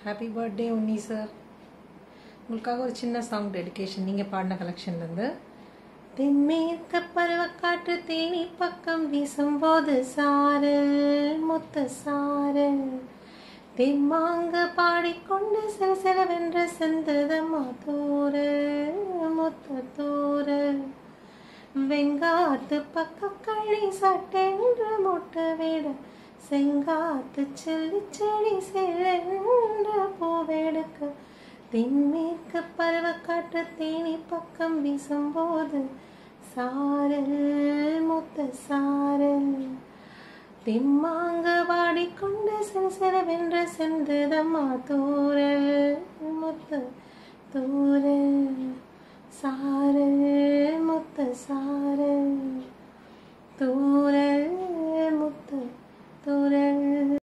happy birthday உன்னி sir உங்களுக்காக ஒரு சின்ன சாங் டெடிகேஷன் நீங்கள் பாடின கலெக்ஷன்லேருந்து தென்மேற்கு பருவக்காற்று தேனி பக்கம் வீசும்போது சாரல் முத்த சாரல் தெம்மாங்க பாடிக்கொண்டு சிலசிலவென்று செந்ததம்மா தூரல் முத்த தூரல் வெங்காத்து பக்க களி சட்டென்று முட்டை விட செங்காத்து செல்லி செடி செல்லென்ற பூவெடுக்க தென்மேற்கு பருவக்காற்று தேனி பக்கம் வீசும்போது சாரல் முத்த சாரல் திம்மாங்க வாடிக்கொண்டு சிலசிலவென்று சென்றதம்மா தூரல் முத்த தூரல் சாரல் முத்த சாரல் தூரல் முத்த தூரல்